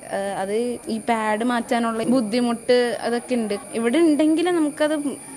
ഏഹ് അത് ഈ പാഡ് മാറ്റാനുള്ള ബുദ്ധിമുട്ട് അതൊക്കെ ഉണ്ട് ഇവിടെ ഉണ്ടെങ്കിൽ നമുക്കത്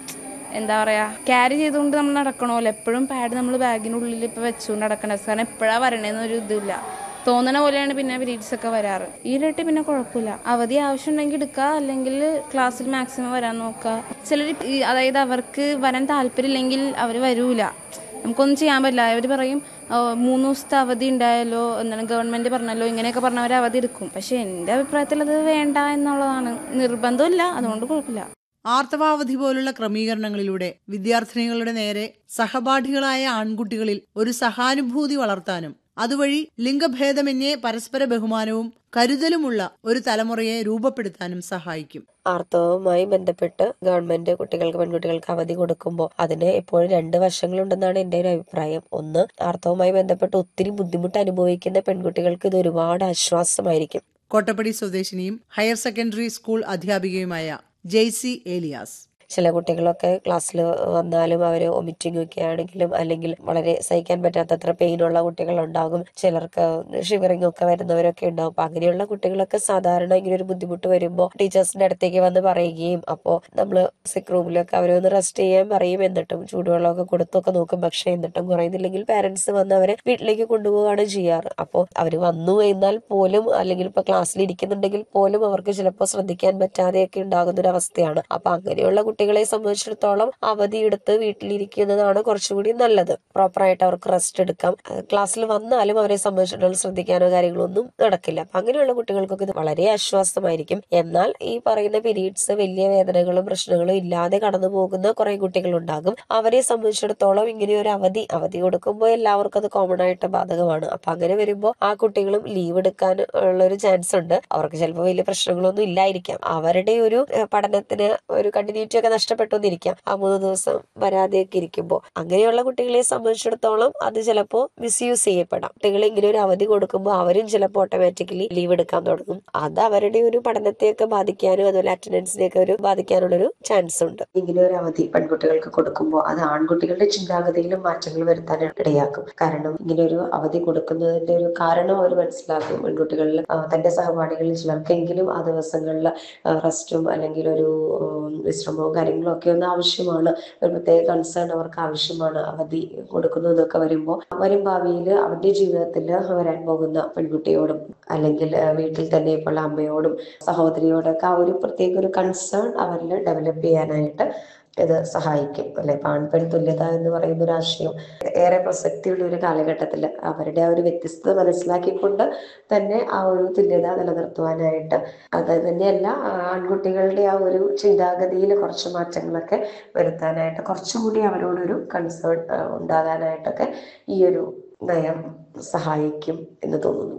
എന്താ പറയാ ക്യാരി ചെയ്തുകൊണ്ട് നമ്മൾ നടക്കണമല്ലോ എപ്പോഴും പാഡ് നമ്മൾ ബാഗിനുള്ളിൽ ഇപ്പൊ വെച്ചുകൊണ്ട് നടക്കണ കാരണം എപ്പോഴാ വരണേന്ന് ഒരു ഇതില്ല തോന്നണ പോലെയാണ് പിന്നെ പീരീഡ്സ് ഒക്കെ വരാറ് ഈ ഇരട്ടി പിന്നെ കുഴപ്പമില്ല അവധി ആവശ്യമുണ്ടെങ്കിൽ എടുക്കുക അല്ലെങ്കിൽ ക്ലാസ്സിൽ മാക്സിമം വരാൻ നോക്കുക ചിലർ അതായത് അവർക്ക് വരാൻ താല്പര്യമില്ലെങ്കിൽ അവർ വരൂല നമുക്കൊന്നും ചെയ്യാൻ പറ്റില്ല അവർ പറയും "ഓ, മൂന്ന് ദിവസത്തെ അവധി ഉണ്ടായല്ലോ എന്താണ് ഗവൺമെന്റ് പറഞ്ഞല്ലോ ഇങ്ങനെയൊക്കെ പറഞ്ഞവർ അവധി എടുക്കും പക്ഷെ എൻ്റെ അഭിപ്രായത്തിൽ അത് വേണ്ട എന്നുള്ളതാണ് നിർബന്ധമില്ല അതുകൊണ്ട് കുഴപ്പമില്ല ആർത്തവാവധി പോലുള്ള ക്രമീകരണങ്ങളിലൂടെ വിദ്യാർത്ഥിനികളുടെ നേരെ സഹപാഠികളായ ആൺകുട്ടികളിൽ ഒരു സഹാനുഭൂതി വളർത്താനും അതുവഴി ലിംഗഭേദമന്യേ പരസ്പര ബഹുമാനവും കരുതലുമുള്ള ഒരു തലമുറയെ രൂപപ്പെടുത്താനും സഹായിക്കും ആർത്തവവുമായി ബന്ധപ്പെട്ട് ഗവൺമെന്റ് കുട്ടികൾക്ക് പെൺകുട്ടികൾക്ക് അവധി കൊടുക്കുമ്പോൾ അതിന് എപ്പോഴും രണ്ട് വശങ്ങളുണ്ടെന്നാണ് എൻ്റെ ഒരു അഭിപ്രായം ഒന്ന് ആർത്തവവുമായി ബന്ധപ്പെട്ട് ഒത്തിരി ബുദ്ധിമുട്ട് അനുഭവിക്കുന്ന പെൺകുട്ടികൾക്ക് ഇത് ഒരുപാട് ആശ്വാസമായിരിക്കും കോട്ടപ്പടി സ്വദേശിനിയും ഹയർ സെക്കൻഡറി സ്കൂൾ അധ്യാപികയുമായ ജെയ്സി ഏലിയാസ് ചില കുട്ടികളൊക്കെ ക്ലാസ്സിൽ വന്നാലും അവർ ഒമിറ്റിംഗ് ഒക്കെ ആണെങ്കിലും അല്ലെങ്കിൽ വളരെ സഹിക്കാൻ പറ്റാത്തത്ര പെയിൻ ഉള്ള കുട്ടികളുണ്ടാകും ചിലർക്ക് ഷിവറിംഗ് ഒക്കെ വരുന്നവരൊക്കെ ഉണ്ടാവും അപ്പൊ അങ്ങനെയുള്ള കുട്ടികളൊക്കെ സാധാരണ ഇങ്ങനെ ഒരു ബുദ്ധിമുട്ട് വരുമ്പോൾ ടീച്ചേഴ്സിന്റെ അടുത്തേക്ക് വന്ന് പറയുകയും അപ്പോൾ നമ്മൾ സിക്ക് റൂമിലൊക്കെ അവരെ ഒന്ന് റെസ്റ്റ് ചെയ്യാൻ പറയും എന്നിട്ടും ചൂടുവെള്ളമൊക്കെ കൊടുത്തൊക്കെ നോക്കും പക്ഷെ എന്നിട്ടും കുറയുന്നില്ലെങ്കിൽ പാരന്റ്സ് വന്ന് അവരെ വീട്ടിലേക്ക് കൊണ്ടുപോവുകയാണ് ചെയ്യാറ് അപ്പോൾ അവർ വന്നു എന്നാൽ പോലും അല്ലെങ്കിൽ ഇപ്പൊ ക്ലാസ്സിൽ ഇരിക്കുന്നുണ്ടെങ്കിൽ പോലും അവർക്ക് ചിലപ്പോൾ ശ്രദ്ധിക്കാൻ പറ്റാതെയൊക്കെ ഉണ്ടാകുന്ന ഒരു അവസ്ഥയാണ് അപ്പൊ അങ്ങനെയുള്ള കുട്ടികളെ സംബന്ധിച്ചിടത്തോളം അവധി എടുത്ത് വീട്ടിലിരിക്കുന്നതാണ് കുറച്ചുകൂടി നല്ലത് പ്രോപ്പറായിട്ട് അവർക്ക് റെസ്റ്റ് എടുക്കാം ക്ലാസ്സിൽ വന്നാലും അവരെ സംബന്ധിച്ചിടത്തോളം ശ്രദ്ധിക്കാനോ കാര്യങ്ങളോ ഒന്നും നടക്കില്ല അപ്പൊ അങ്ങനെയുള്ള കുട്ടികൾക്കൊക്കെ ഇത് വളരെ ആശ്വാസമായിരിക്കും എന്നാൽ ഈ പറയുന്ന പീരീഡ്സ് വലിയ വേദനകളും പ്രശ്നങ്ങളും ഇല്ലാതെ കടന്നു പോകുന്ന കുറെ കുട്ടികളുണ്ടാകും അവരെ സംബന്ധിച്ചിടത്തോളം ഇങ്ങനെ ഒരു അവധി അവധി കൊടുക്കുമ്പോൾ എല്ലാവർക്കും അത് കോമൺ ആയിട്ട് ബാധകമാണ് അപ്പൊ അങ്ങനെ വരുമ്പോൾ ആ കുട്ടികളും ലീവ് എടുക്കാൻ ഉള്ള ഒരു ചാൻസ് ഉണ്ട് അവർക്ക് ചിലപ്പോൾ വലിയ പ്രശ്നങ്ങളൊന്നും ഇല്ലായിരിക്കാം അവരുടെ ഒരു ഏഹ്, പഠനത്തിന് ഒരു കണ്ടിന്യൂറ്റി ഒക്കെ നഷ്ടപ്പെട്ടു എന്നിരിക്കാം ആ മൂന്ന് ദിവസം വരാതെയൊക്കെ ഇരിക്കുമ്പോൾ അങ്ങനെയുള്ള കുട്ടികളെ സംബന്ധിച്ചിടത്തോളം അത് ചിലപ്പോൾ മിസ്യൂസ് ചെയ്യപ്പെടാം കുട്ടികളെ ഇങ്ങനെ ഒരു അവധി കൊടുക്കുമ്പോൾ അവരും ചിലപ്പോൾ ഓട്ടോമാറ്റിക്കലി ലീവ് എടുക്കാൻ തുടങ്ങും അത് അവരുടെ ഒരു പഠനത്തെയൊക്കെ ബാധിക്കാനും അതുപോലെ അറ്റൻഡൻസിനെയൊക്കെ ഒരു ബാധിക്കാനുള്ള ഒരു ചാൻസ് ഉണ്ട് ഇങ്ങനെ ഒരു അവധി പെൺകുട്ടികൾക്ക് കൊടുക്കുമ്പോൾ അത് ആൺകുട്ടികളുടെ ചിന്താഗതിയിലും മാറ്റങ്ങൾ വരുത്താൻ ഇടയാക്കും കാരണം ഇങ്ങനെ ഒരു അവധി കൊടുക്കുന്നതിന്റെ ഒരു കാരണം അവർ മനസ്സിലാക്കും പെൺകുട്ടികളിൽ ആ, തന്റെ സഹപാഠികളിൽ ചിലർക്കെങ്കിലും ആ ദിവസങ്ങളിൽ റെസ്റ്റും അല്ലെങ്കിൽ ഒരു ഉം, വിശ്രമവും കാര്യങ്ങളും ഒക്കെ ഒന്ന് ആവശ്യമാണ് ഒരു പ്രത്യേക കൺസേൺ അവർക്ക് ആവശ്യമാണ് അവധി കൊടുക്കുന്നു എന്നൊക്കെ വരുമ്പോൾ വരും ഭാവിയിൽ അവരുടെ ജീവിതത്തിൽ വരാൻ പോകുന്ന പെൺകുട്ടിയോടും അല്ലെങ്കിൽ ആ, വീട്ടിൽ തന്നെ ഇപ്പോൾ ഉള്ള അമ്മയോടും സഹോദരിയോടൊക്കെ ആ ഒരു പ്രത്യേക ഒരു കൺസേൺ അവരിൽ ഡെവലപ്പ് ചെയ്യാനായിട്ട് ഇത് സഹായിക്കും അല്ലെ ആൺപെൺ തുല്യത എന്ന് പറയുന്ന ഒരു ആശയം ഏറെ പ്രസക്തിയുള്ള ഒരു കാലഘട്ടത്തിൽ അവരുടെ ആ ഒരു വ്യത്യസ്തത മനസ്സിലാക്കിക്കൊണ്ട് തന്നെ ആ ഒരു തുല്യത നിലനിർത്തുവാനായിട്ട് അത് തന്നെയല്ല ആ ആൺകുട്ടികളുടെ ആ ഒരു ചിന്താഗതിയിൽ കുറച്ച് മാറ്റങ്ങളൊക്കെ വരുത്താനായിട്ട് കുറച്ചുകൂടി അവരോടൊരു കൺസേൺ ഉണ്ടാകാനായിട്ടൊക്കെ ഈ ഒരു നയം സഹായിക്കും എന്ന് തോന്നുന്നു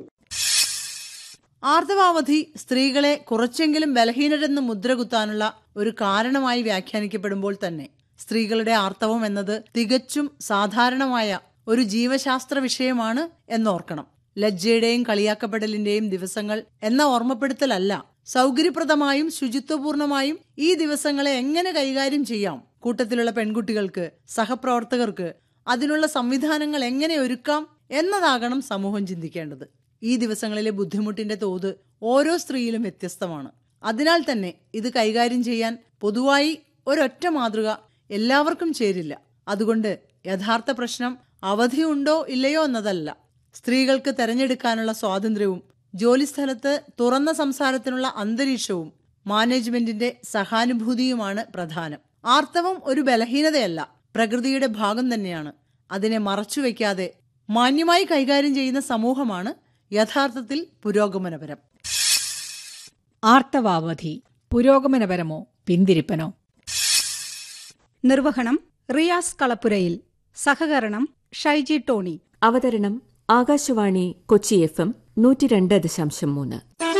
ആർത്തവാവധി സ്ത്രീകളെ കുറച്ചെങ്കിലും ബലഹീനരെന്ന് മുദ്രകുത്താനുള്ള ഒരു കാരണമായി വ്യാഖ്യാനിക്കപ്പെടുമ്പോൾ തന്നെ സ്ത്രീകളുടെ ആർത്തവം എന്നത് തികച്ചും സാധാരണമായ ഒരു ജീവശാസ്ത്ര വിഷയമാണ് എന്നോർക്കണം ലജ്ജയുടെയും കളിയാക്കപ്പെടലിന്റെയും ദിവസങ്ങൾ എന്ന ഓർമ്മപ്പെടുത്തലല്ല സൗകര്യപ്രദമായും ശുചിത്വപൂർണമായും ഈ ദിവസങ്ങളെ എങ്ങനെ കൈകാര്യം ചെയ്യാം കൂട്ടത്തിലുള്ള പെൺകുട്ടികൾക്ക് സഹപ്രവർത്തകർക്ക് അതിനുള്ള സംവിധാനങ്ങൾ എങ്ങനെ ഒരുക്കാം എന്നതാകണം സമൂഹം ചിന്തിക്കേണ്ടത് ഈ ദിവസങ്ങളിലെ ബുദ്ധിമുട്ടിന്റെ തോത് ഓരോ സ്ത്രീയിലും വ്യത്യസ്തമാണ് അതിനാൽ തന്നെ ഇത് കൈകാര്യം ചെയ്യാൻ പൊതുവായി ഒരൊറ്റ മാതൃക എല്ലാവർക്കും ചേരില്ല അതുകൊണ്ട് യഥാർത്ഥ പ്രശ്നം അവധിയുണ്ടോ ഇല്ലയോ എന്നതല്ല സ്ത്രീകൾക്ക് തെരഞ്ഞെടുക്കാനുള്ള സ്വാതന്ത്ര്യവും ജോലിസ്ഥലത്ത് തുറന്ന സംസാരത്തിനുള്ള അന്തരീക്ഷവും മാനേജ്മെന്റിന്റെ സഹാനുഭൂതിയുമാണ് പ്രധാനം ആർത്തവം ഒരു ബലഹീനതയല്ല പ്രകൃതിയുടെ ഭാഗം തന്നെയാണ് അതിനെ മറച്ചുവെക്കാതെ മാന്യമായി കൈകാര്യം ചെയ്യുന്ന സമൂഹമാണ് യഥാർത്ഥത്തിൽ പുരോഗമനപരം ആർത്തവാവധി പുരോഗമനപരമോ പിന്തിരിപ്പനോ നിർവഹണം റിയാസ് കളപ്പുരയിൽ സഹകരണം ഷൈജി ടോണി അവതരണം ആകാശവാണി കൊച്ചി എഫ് എം നൂറ്റി രണ്ട് ദശാംശം മൂന്ന്